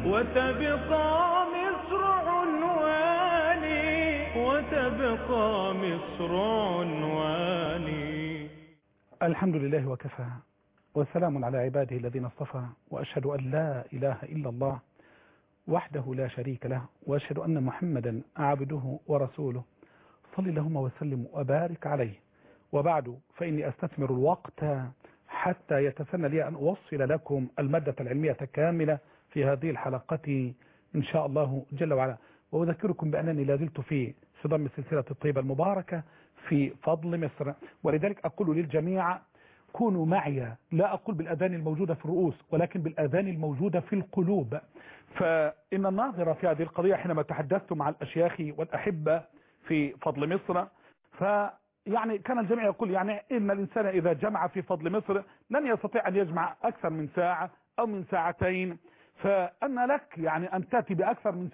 وتبقى مصر عنواني وتبقى مصر عنواني الحمد لله وكفى وسلام على عباده الذين اصطفى وأشهد أن لا إله إلا الله وحده لا شريك له وأشهد أن محمدا عبده ورسوله صل اللهم وسلم وبارك عليه وبعد فإني أستثمر الوقت حتى يتسنى لي أن أوصل لكم المادة العلمية كاملة في هذه الحلقة إن شاء الله جل وعلا وأذكركم بأنني لازلت في صدام سلسلة الطيبة المباركة في فضل مصر ولذلك أقول للجميع كونوا معي لا أقول بالأذان الموجودة في الرؤوس ولكن بالأذان الموجودة في القلوب فإن الناظرة في هذه القضية حينما تحدثت مع الأشياخ والأحبة في فضل مصر فيعني كان الجميع يقول يعني إن الإنسان إذا جمع في فضل مصر لن يستطيع أن يجمع أكثر من ساعة أو من ساعتين فأن لك يعني أن تأتي بأكثر من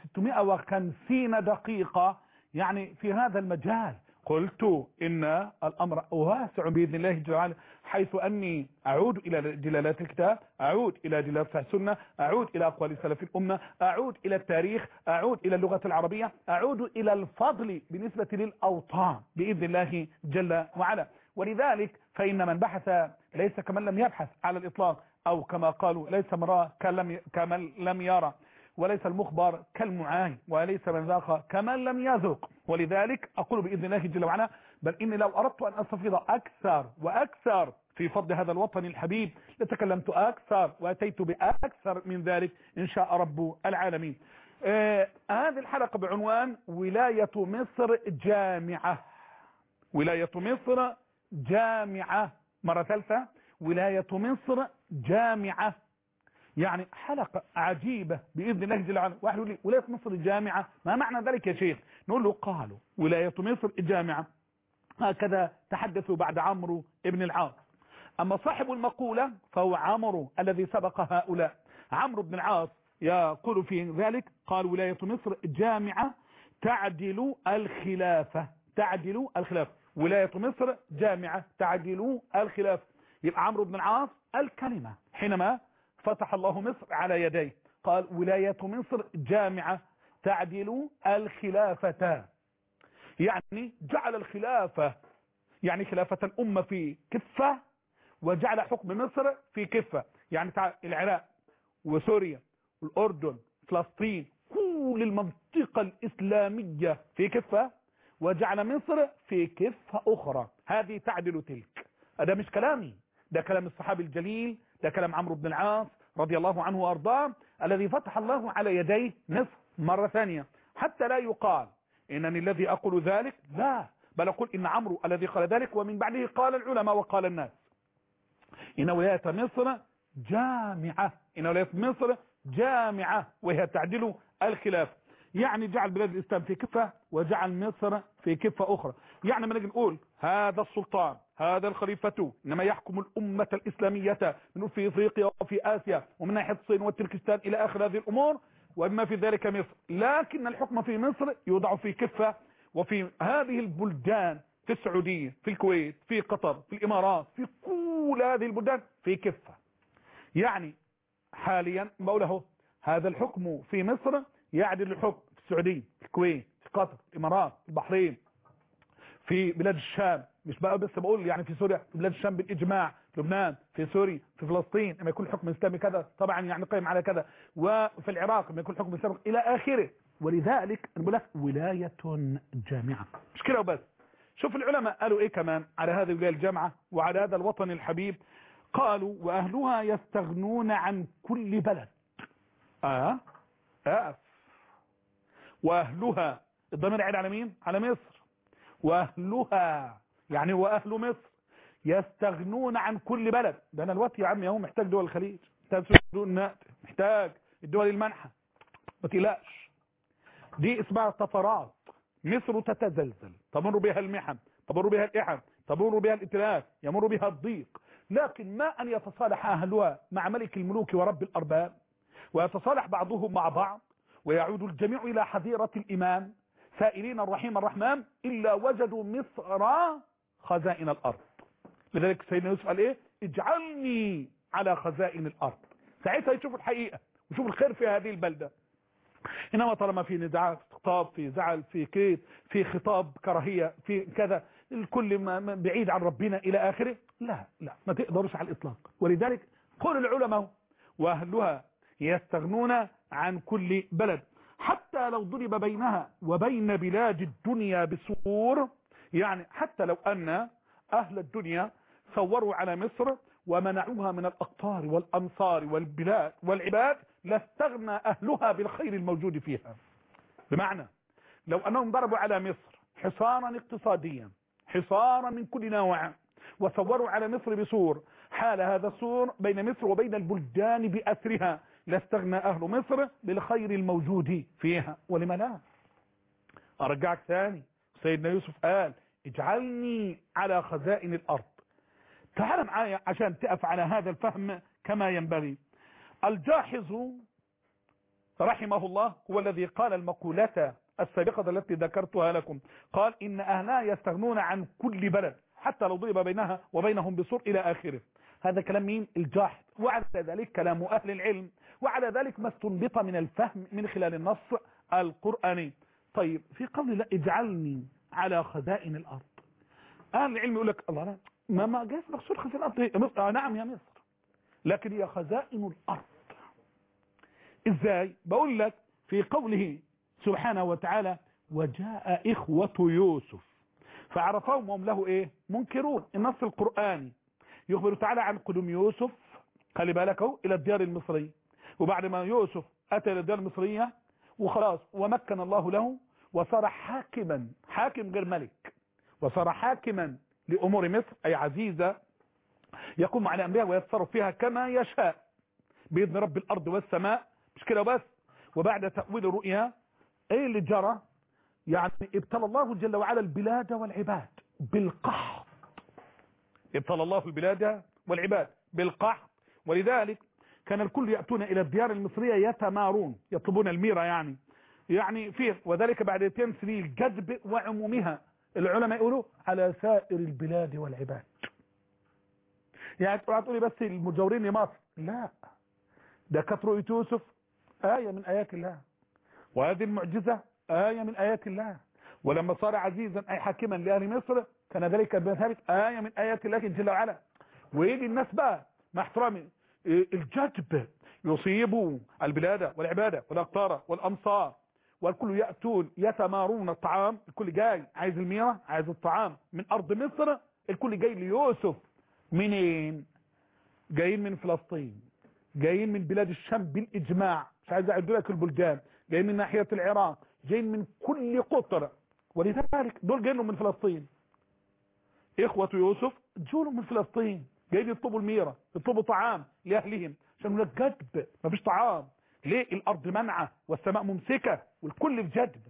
650 دقيقة يعني في هذا المجال قلت إن الأمر واسع بإذن الله جل وعلا حيث أني أعود إلى دلالات الكتاب أعود إلى دلالات السنة أعود إلى أقوال سلف الأمة أعود إلى التاريخ أعود إلى اللغة العربية أعود إلى الفضل بالنسبة للأوطان بإذن الله جل وعلا ولذلك فإن من بحث ليس كمن لم يبحث على الإطلاق أو كما قالوا ليس مراه كمن لم يرى وليس المخبر كالمعاين وليس من ذاق كمن لم يذق ولذلك أقول بإذن الله جل وعلا بل إني لو أردت أن أستفيض أكثر وأكثر في فضل هذا الوطن الحبيب لتكلمت أكثر وأتيت بأكثر من ذلك إن شاء رب العالمين آه هذه الحلقة بعنوان ولاية مصر جامعة ولاية مصر جامعة مرة ثالثة ولاية مصر جامعة يعني حلقة عجيبة بإذن الله جل وعلا واحد يقول لي ولاية مصر جامعة ما معنى ذلك يا شيخ نقول له قالوا ولاية مصر جامعة هكذا تحدثوا بعد عمرو ابن العاص أما صاحب المقولة فهو عمرو الذي سبق هؤلاء عمرو بن العاص يقول في ذلك قال ولاية مصر جامعة تعدل الخلافة تعدل الخلافة ولاية مصر جامعة تعدل الخلافة يبقى عمرو بن العاص الكلمة حينما فتح الله مصر على يديه قال ولاية مصر جامعة تعدل الخلافة يعني جعل الخلافة يعني خلافة الأمة في كفة وجعل حكم مصر في كفة يعني العراق وسوريا والأردن فلسطين كل المنطقة الإسلامية في كفة وجعل مصر في كفة أخرى هذه تعدل تلك هذا مش كلامي ده كلام الصحابي الجليل ده كلام عمرو بن العاص رضي الله عنه وارضاه الذي فتح الله على يديه مصر مرة ثانية حتى لا يقال انني الذي اقول ذلك لا بل اقول ان عمرو الذي قال ذلك ومن بعده قال العلماء وقال الناس ان ولاية مصر جامعة ان ولاية مصر جامعة وهي تعدل الخلاف يعني جعل بلاد الاسلام في كفة وجعل مصر في كفة اخرى يعني ما نجي نقول هذا السلطان هذا الخليفة إنما يحكم الأمة الإسلامية من في إفريقيا وفي آسيا ومن ناحية الصين والتركستان إلى آخر هذه الأمور وما في ذلك مصر لكن الحكم في مصر يوضع في كفة وفي هذه البلدان في السعودية في الكويت في قطر في الإمارات في كل هذه البلدان في كفة يعني حاليا بقوله هذا الحكم في مصر يعدل الحكم في السعودية في الكويت في قطر الإمارات البحرين في بلاد الشام مش بقى بس بقول يعني في سوريا في بلاد الشام بالاجماع في لبنان في سوريا في فلسطين لما يكون حكم اسلامي كذا طبعا يعني قائم على كذا وفي العراق لما يكون حكم اسلامي الى اخره ولذلك انا بقول لك ولايه جامعه مش كده وبس شوف العلماء قالوا ايه كمان على هذه الولايه الجامعه وعلى هذا الوطن الحبيب قالوا واهلها يستغنون عن كل بلد اه اقف واهلها الضمير عين على مين على مصر واهلها يعني واهل مصر يستغنون عن كل بلد ده انا الوقت يا عم يا هو محتاج دول الخليج محتاج سودان النقد محتاج الدول المنحة ما تقلقش دي اسمها طفرات مصر تتزلزل تمر بها المحن تمر بها الإحن تمر بها الائتلاف يمر بها الضيق لكن ما أن يتصالح أهلها مع ملك الملوك ورب الأرباب ويتصالح بعضهم مع بعض ويعود الجميع إلى حظيرة الإمام سائلين الرحيم الرحمن إلا وجدوا مصر خزائن الأرض لذلك سيدنا يوسف قال إيه اجعلني على خزائن الأرض ساعتها يشوفوا الحقيقة وشوف الخير في هذه البلدة إنما طالما في نزاع في خطاب في زعل في كيد في خطاب كراهية في كذا الكل ما ما بعيد عن ربنا إلى آخره لا لا ما تقدرش على الإطلاق ولذلك قول العلماء وأهلها يستغنون عن كل بلد حتى لو ضرب بينها وبين بلاد الدنيا بسور يعني حتى لو أن أهل الدنيا ثوروا على مصر ومنعوها من الأقطار والأمصار والبلاد والعباد لاستغنى أهلها بالخير الموجود فيها بمعنى لو أنهم ضربوا على مصر حصارا اقتصاديا حصارا من كل نوع وثوروا على مصر بسور حال هذا السور بين مصر وبين البلدان بأسرها لاستغنى أهل مصر بالخير الموجود فيها ولما لا أرجعك ثاني سيدنا يوسف قال اجعلني على خزائن الأرض تعال معايا عشان تقف على هذا الفهم كما ينبغي الجاحظ رحمه الله هو الذي قال المقولة السابقة التي ذكرتها لكم قال إن أهلها يستغنون عن كل بلد حتى لو ضرب بينها وبينهم بسور إلى آخره هذا كلام مين الجاحظ وعلى ذلك كلام أهل العلم وعلى ذلك ما استنبط من الفهم من خلال النص القرآني طيب في قول لا اجعلني على خزائن الأرض أهل العلم يقول لك الله لا ما ما جاء مقصود خزائن الأرض هي مصر آه نعم يا مصر لكن هي خزائن الأرض ازاي بقول لك في قوله سبحانه وتعالى وجاء إخوة يوسف فعرفهم وهم له ايه منكرون النص القرآني يخبر تعالى عن قدوم يوسف خلي بالك اهو الى الديار المصرية وبعد ما يوسف اتى الى الديار المصرية وخلاص ومكن الله له وصار حاكما حاكم غير ملك وصار حاكما لامور مصر اي عزيزة يقوم على امرها ويتصرف فيها كما يشاء باذن رب الارض والسماء مش كده بس وبعد تأويل رؤيا ايه اللي جرى يعني ابتلى الله جل وعلا البلاد والعباد بالقحط ابتلى الله البلاد والعباد بالقحط ولذلك كان الكل يأتون إلى الديار المصرية يتمارون يطلبون الميرة يعني يعني فيه وذلك بعد 200 سنين الجذب وعمومها العلماء يقولوا على سائر البلاد والعباد يعني تقولي بس المجاورين لمصر لا ده كانت رؤية يوسف آية من آيات الله وهذه المعجزة آية من آيات الله ولما صار عزيزا أي حاكما لأهل مصر كان ذلك بذلك آية من آيات الله جل وعلا ويجي الناس بقى مع احترامي الجذب يصيب البلاد والعبادة والأقطار والأمصار والكل يأتون يتمارون الطعام الكل جاي عايز الميرة عايز الطعام من أرض مصر الكل جاي ليوسف منين جايين من فلسطين جايين من بلاد الشام بالإجماع مش عايز أعد لك البلدان جايين من ناحية العراق جايين من كل قطر ولذلك دول جايين من فلسطين إخوة يوسف جولوا من فلسطين جايين يطلبوا الميرة يطلبوا طعام لأهلهم عشان هناك جدب مفيش طعام ليه الأرض منعة والسماء ممسكة والكل في جدب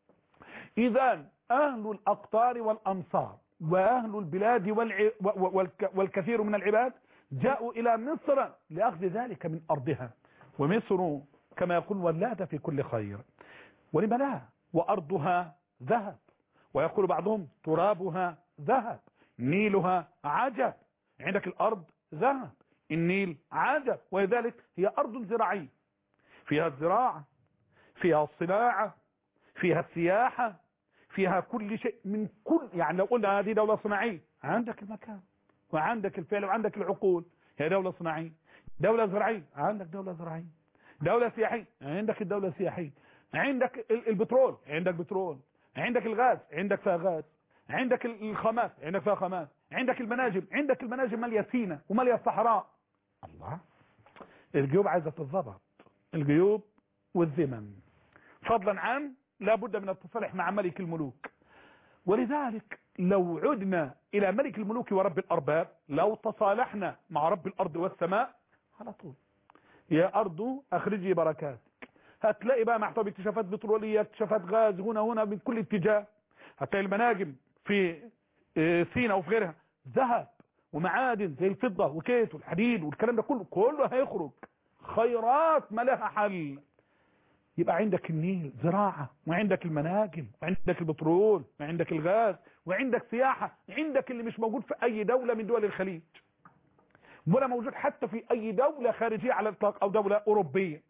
إذا أهل الأقطار والأمصار وأهل البلاد والع... والك... والكثير من العباد جاءوا إلى مصر لأخذ ذلك من أرضها ومصر كما يقول ولات في كل خير ولما لا وأرضها ذهب ويقول بعضهم ترابها ذهب نيلها عجب عندك الأرض ذهب النيل عجب ولذلك هي أرض زراعية فيها الزراعة فيها الصناعة فيها السياحة فيها كل شيء من كل يعني لو قلنا هذه دولة صناعية عندك المكان وعندك الفعل وعندك العقول هي دولة صناعية دولة زراعية عندك دولة زراعية دولة سياحية عندك الدولة السياحية عندك البترول عندك بترول عندك الغاز عندك فيها غاز عندك الخامات عندك فيها خامات عندك المناجم عندك المناجم ماليه سينا وماليه الصحراء الله الجيوب عايزه تتظبط الجيوب والذمم فضلا عن لابد من التصالح مع ملك الملوك ولذلك لو عدنا الى ملك الملوك ورب الارباب لو تصالحنا مع رب الارض والسماء على طول يا ارض اخرجي بركاتك هتلاقي بقى محتوى اكتشافات بتروليه اكتشافات غاز هنا هنا من كل اتجاه هتلاقي المناجم في سينا وفي غيرها ذهب ومعادن زي الفضة وكيت والحديد والكلام ده كله كله هيخرج خيرات ما لها حل يبقى عندك النيل زراعة وعندك المناجم وعندك البترول وعندك الغاز وعندك سياحة عندك اللي مش موجود في اي دولة من دول الخليج ولا موجود حتى في اي دولة خارجية على الاطلاق او دولة اوروبية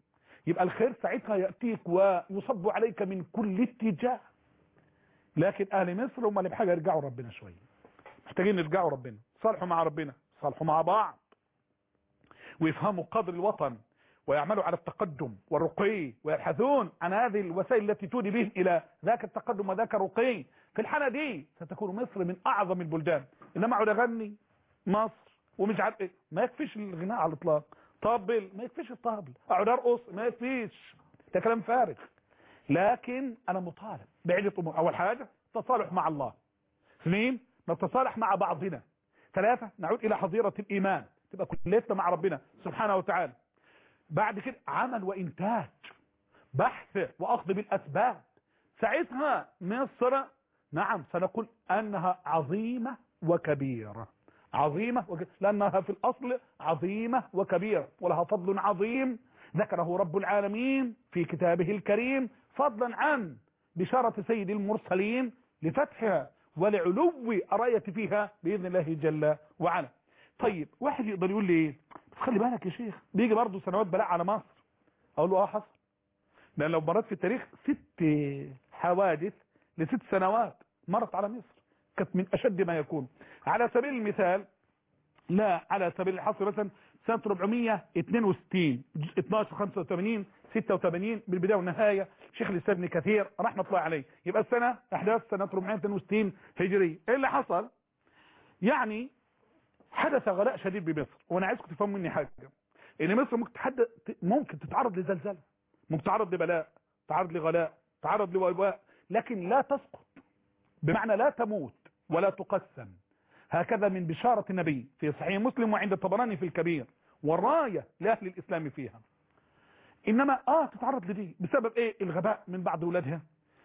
يبقى الخير ساعتها يأتيك ويصب عليك من كل اتجاه لكن اهل مصر هم اللي بحاجة يرجعوا ربنا شوية محتاجين يرجعوا ربنا صالحوا مع ربنا صالحوا مع بعض ويفهموا قدر الوطن ويعملوا على التقدم والرقي ويبحثون عن هذه الوسائل التي تودي بهم الى ذاك التقدم وذاك الرقي في الحالة دي ستكون مصر من اعظم البلدان انما اقعد اغني مصر ومش عارف ايه ما يكفيش الغناء على الاطلاق طبل ما يكفيش الطبل اقعد ارقص ما يكفيش ده كلام فارغ لكن انا مطالب بعدة امور اول حاجة تصالح مع الله اثنين نتصالح مع بعضنا ثلاثة نعود الى حظيرة الايمان تبقى كليتنا مع ربنا سبحانه وتعالى بعد كده عمل وانتاج بحث واخذ بالاسباب ساعتها مصر نعم سنقول انها عظيمة وكبيرة عظيمة وك... لانها في الاصل عظيمة وكبيرة ولها فضل عظيم ذكره رب العالمين في كتابه الكريم فضلا عن بشارة سيد المرسلين لفتحها ولعلو الراية فيها بإذن الله جل وعلا طيب واحد يقدر يقول لي ايه بس خلي بالك يا شيخ بيجي برضه سنوات بلاء على مصر اقول له اه حصل لان لو مرت في التاريخ ست حوادث لست سنوات مرت على مصر كانت من اشد ما يكون على سبيل المثال لا على سبيل الحصر مثلا سنة 462 12 85 86 بالبداية والنهاية شيخ الإسلام ابن كثير رحمة الله عليه يبقى السنة أحداث سنة 462 هجرية إيه اللي حصل يعني حدث غلاء شديد بمصر وانا عايزكم تفهموا مني حاجه ان مصر ممكن تحد... ممكن تتعرض لزلزال ممكن تتعرض لبلاء تتعرض لغلاء تتعرض لوباء لكن لا تسقط بمعنى لا تموت ولا تقسم هكذا من بشارة النبي في صحيح مسلم وعند الطبراني في الكبير والراية لأهل الإسلام فيها إنما آه تتعرض لدي بسبب إيه الغباء من بعض أولادها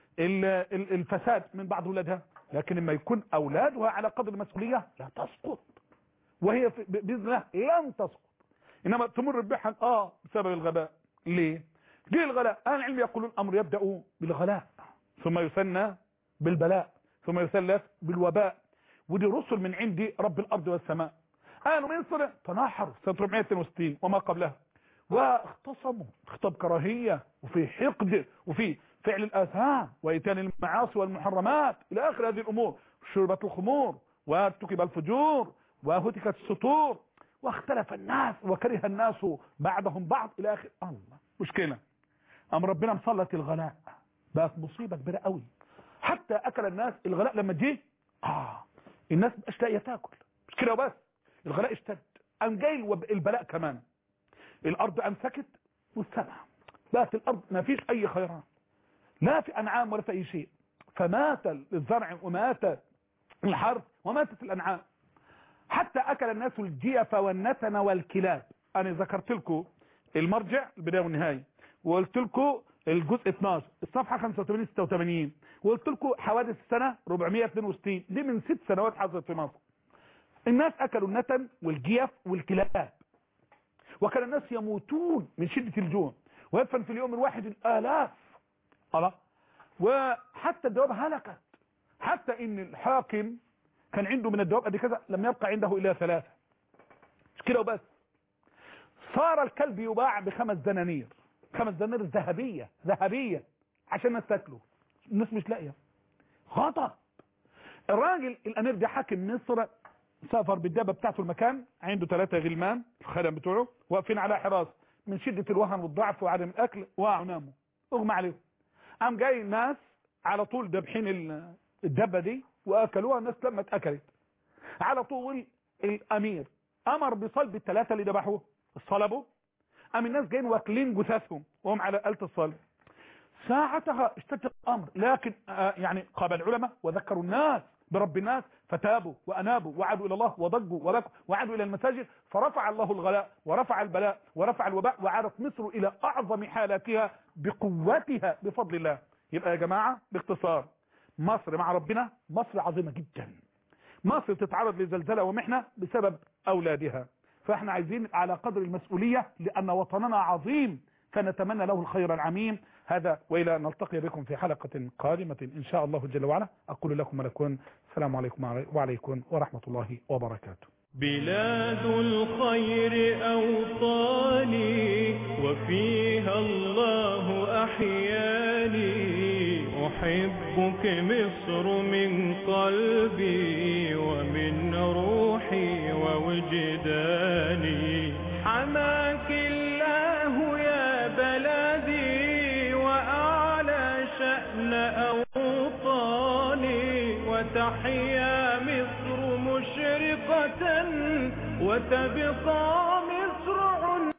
الفساد من بعض أولادها لكن لما يكون أولادها على قدر المسؤولية لا تسقط وهي باذن الله لن تسقط انما تمر بها اه بسبب الغباء ليه ليه الغلاء اهل العلم يقولون الامر يبدا بالغلاء ثم يثنى بالبلاء ثم يثلث بالوباء ودي رسل من عند رب الارض والسماء اهل مصر تناحروا سنه 462 وما قبلها واختصموا خطاب كراهيه وفي حقد وفي فعل الاثام واتيان المعاصي والمحرمات الى اخر هذه الامور شربت الخمور وارتكب الفجور وهتكت السطور واختلف الناس وكره الناس بعضهم بعض الى اخر الله مشكله ام ربنا مسلط الغلاء بقت مصيبه كبيره قوي حتى اكل الناس الغلاء لما جه اه الناس مش لاقيه تاكل مش كده وبس الغلاء اشتد قام جاي البلاء كمان الارض امسكت والسماء بقت الارض ما فيش اي خيرات لا في انعام ولا في اي شيء فمات الزرع ومات الحرث وماتت الانعام حتى اكل الناس الجيف والنتن والكلاب انا ذكرت لكم المرجع البدايه والنهايه وقلت لكم الجزء 12 الصفحه 85 86 وقلت لكم حوادث السنه 462 دي من ست سنوات حصلت في مصر الناس اكلوا النتن والجيف والكلاب وكان الناس يموتون من شده الجوع ويدفن في اليوم الواحد الالاف الله وحتى الدواب هلكت حتى ان الحاكم كان عنده من الدواب قد كذا لم يبقى عنده الا ثلاثة مش كده وبس صار الكلب يباع بخمس دنانير خمس دنانير ذهبية ذهبية عشان الناس تاكله الناس مش لاقيه غضب الراجل الامير ده حاكم مصر سافر بالدابة بتاعته المكان عنده ثلاثة غلمان الخدم بتوعه واقفين على حراس من شدة الوهن والضعف وعدم الاكل وقعوا ناموا اغمى عليهم قام جاي ناس على طول دبحين الدبة دي واكلوها الناس لما اتاكلت على طول الامير امر بصلب الثلاثه اللي ذبحوه صلبوا قام الناس جايين واكلين جثثهم وهم على آلة الصلب ساعتها اشتد الامر لكن آه يعني قابل العلماء وذكروا الناس برب الناس فتابوا وانابوا وعادوا الى الله وضجوا وبكوا وعادوا الى المساجد فرفع الله الغلاء ورفع البلاء ورفع الوباء وعادت مصر الى اعظم حالاتها بقوتها بفضل الله يبقى يا جماعه باختصار مصر مع ربنا مصر عظيمة جدا مصر تتعرض لزلزلة ومحنة بسبب أولادها فاحنا عايزين على قدر المسؤولية لأن وطننا عظيم فنتمنى له الخير العميم هذا وإلى أن نلتقي بكم في حلقة قادمة إن شاء الله جل وعلا أقول لكم ولكم السلام عليكم وعليكم ورحمة الله وبركاته بلاد الخير أوطاني وفيها الله أحياني أحبك مصر من قلبي ومن روحي ووجداني حماك الله يا بلدي وأعلى شأن أوطاني وتحيا مصر مشرقة وتبقى